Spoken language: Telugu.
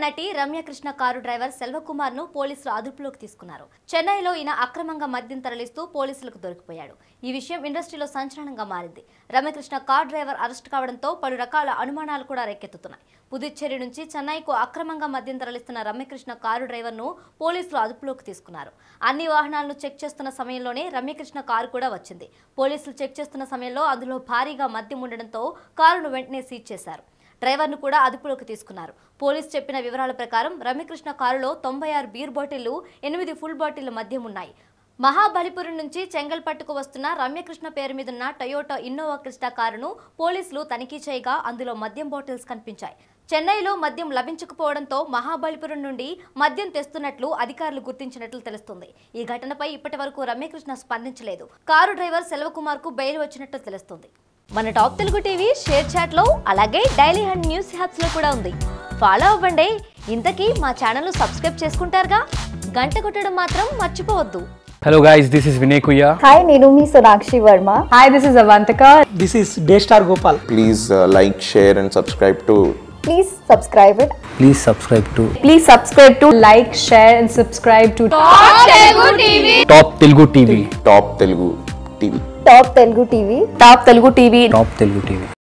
నటి రమ్యకృష్ణ కారు డ్రైవర్ సెల్వకుమార్ ను పోలీసులు అదుపులోకి తీసుకున్నారు చెన్నైలో ఈయన అక్రమంగా మద్యం తరలిస్తూ పోలీసులకు దొరికిపోయాడు ఈ విషయం ఇండస్ట్రీలో సంచలనంగా మారింది రమ్యకృష్ణ కార్ డ్రైవర్ అరెస్ట్ కావడంతో పలు రకాల అనుమానాలు కూడా రేకెత్తుతున్నాయి పుదుచ్చేరి నుంచి చెన్నైకు అక్రమంగా మద్యం తరలిస్తున్న రమ్యకృష్ణ కారు డ్రైవర్ను పోలీసులు అదుపులోకి తీసుకున్నారు అన్ని వాహనాలను చెక్ చేస్తున్న సమయంలోనే రమ్యకృష్ణ కారు కూడా వచ్చింది పోలీసులు చెక్ చేస్తున్న సమయంలో అందులో భారీగా మద్యం ఉండడంతో కారును వెంటనే సీజ్ చేశారు డ్రైవర్ను కూడా అదుపులోకి తీసుకున్నారు పోలీస్ చెప్పిన వివరాల ప్రకారం రమ్యకృష్ణ కారులో తొంభై ఆరు బీర్ బాటిళ్లు ఎనిమిది ఫుల్ బాటిళ్ల మద్యం ఉన్నాయి మహాబలిపురం నుంచి చెంగల్పట్టుకు వస్తున్న రమ్యకృష్ణ పేరు మీదున్న టయోటా ఇన్నోవా క్రిస్టా కారును పోలీసులు తనిఖీ చేయగా అందులో మద్యం బాటిల్స్ కనిపించాయి చెన్నైలో మద్యం లభించకపోవడంతో మహాబలిపురం నుండి మద్యం తెస్తున్నట్లు అధికారులు గుర్తించినట్లు తెలుస్తుంది ఈ ఘటనపై ఇప్పటి వరకు రమ్యకృష్ణ స్పందించలేదు కారు డ్రైవర్ సెల్వకుమార్ కు బెయిల్ వచ్చినట్లు తెలుస్తుంది మన top Telugu TV ShareChat లో అలాగే డైలీ హండ్ న్యూస్ హ్యాప్స్ లో కూడా ఉంది ఫాలో అవ్వండి ఇంతకీ మా ఛానల్ సబ్స్క్రైబ్ చేసుకుంటారుగా గంట కొట్టడం మాత్రం మర్చిపోవద్దు Hello guys, this is Vinay Kuya. Hi, నేను మీ Sonakshi Varma Hi, this is Avantika. This is Daystar Gopal. please uh, like, share, and subscribe to please subscribe it Please subscribe to Please subscribe to like, share, and subscribe to Top Telugu TV. Top Telugu TV. Top Telugu TV Top Telugu TV. Top Telugu TV.